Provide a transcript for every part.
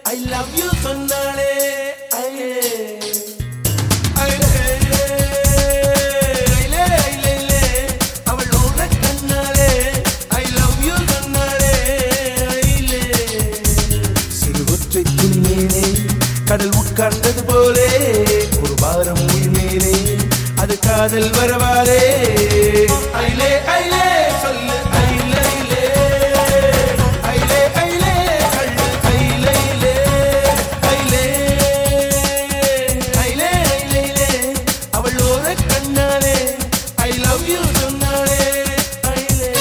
I love you சொன்னாலே ஐயே அவளோட கண்ணாலே ஐ லவ் யூ சொன்னாலே சிறுவற்றை துணிமேலே கடல் உட்கார்ந்தது போலே ஒரு வாரம் உயிர் மேலே அது காதல் வரவாரே ஐலே ஐலே சொல்லு ஐலே ஐலே ஐலே ஐலே கள்ளு ஐலே ஐலே ஐலே ஐலே ஐலே அவளோட கண்ணாலே ஐ லவ் யூ சொன்னாலே ஐலே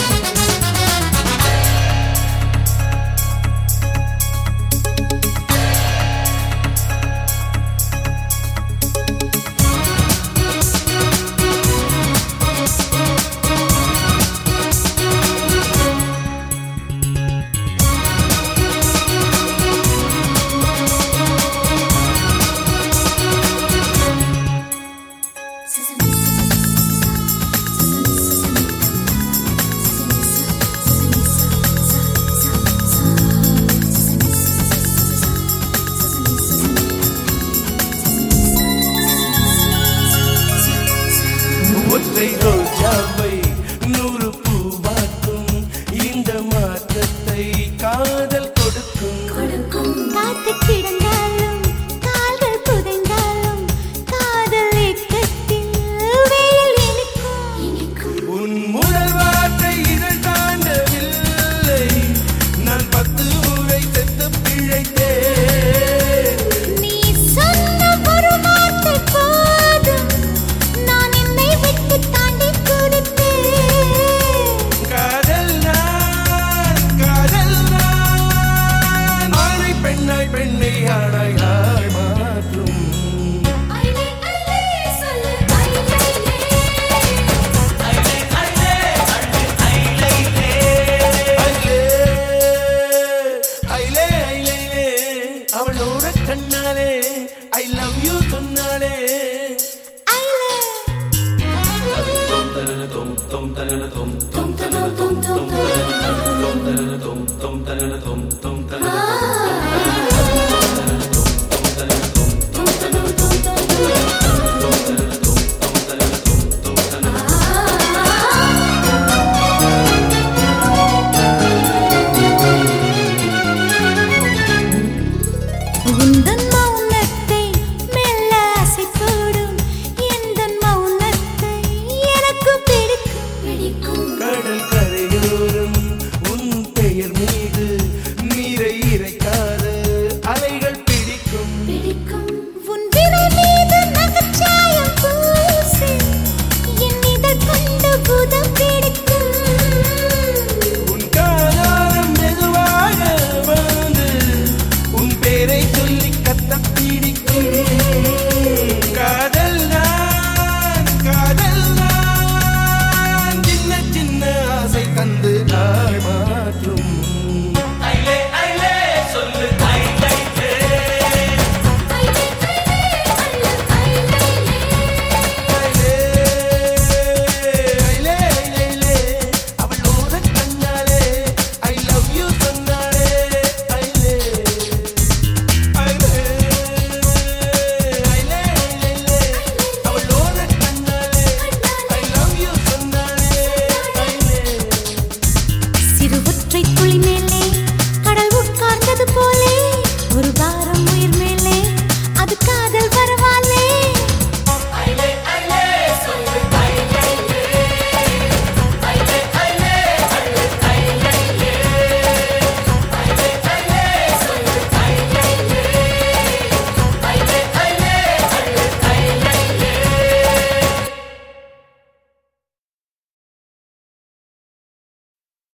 ஒற்றை ரோஜாவை நூறு பூவாக்கும் இந்த மாற்றத்தை காதல் கொடுக்கும் காத்து கிடந்தாலும் கால்கள் புதைந்தாலும் காதல் ஏக்கத்தில் வெயில் இனிக்கும் உன் முதல் வார்த்தை இதழ் தாண்டவில்லை நான் பத்து முறை செத்து பிழைத்தேன் நீ சொன்ன ஒரு வார்த்தை போதும் நான் என்னை விட்டு தாண்டி குதித்தேன் காதல் நான் காதல் நான் ஆணை பெண்ணாய் பெண்ணை ஆணாய் ஆள் மாற்றும் ஐலே ஐலே சொல்லு ஐலே ஐலே ஐலே ஐலே அவளோட கண்ணாலே ஐ லவ் யூ சொன்னாலே ஐலே உந்தன் மௌனத்தை மெல்ல அசைத்தோடும் எந்தன் மௌனத்தை எனக்கு பிடிக்கும் பிடிக்கும் கடல் கரையோரம் உன் பெயர் மீது நீரை இறைக்காத அலைகள் பிடிக்கும் பிடிக்கும் உன் விரல் மீது நகைச்சாயம் பூசி என் இதழ் கண்டு புதம் பிடிக்கும் உன் காதாரம் மெதுவாக வந்து உன் பேரை சொல்லி கத்த பிடிக்கும் காதல் நான் காதல் நான் சின்ன சின்ன ஆசை தந்து நாள் மாற்றும் ஐலே ஐலே சொல்லு ஐலே ஐலே ஐலே ஐலே அவளோட கண்ணாலே ஐ லவ் யூ சொன்னாலே ஐலே ஐலே ஐலே ஐலே அவளோட கண்ணாலே ஐ லவ் யூ சொன்னாலே ஐலே சிறு ஒற்றை துளி மேலே கடல் உட்கார்ந்தது போல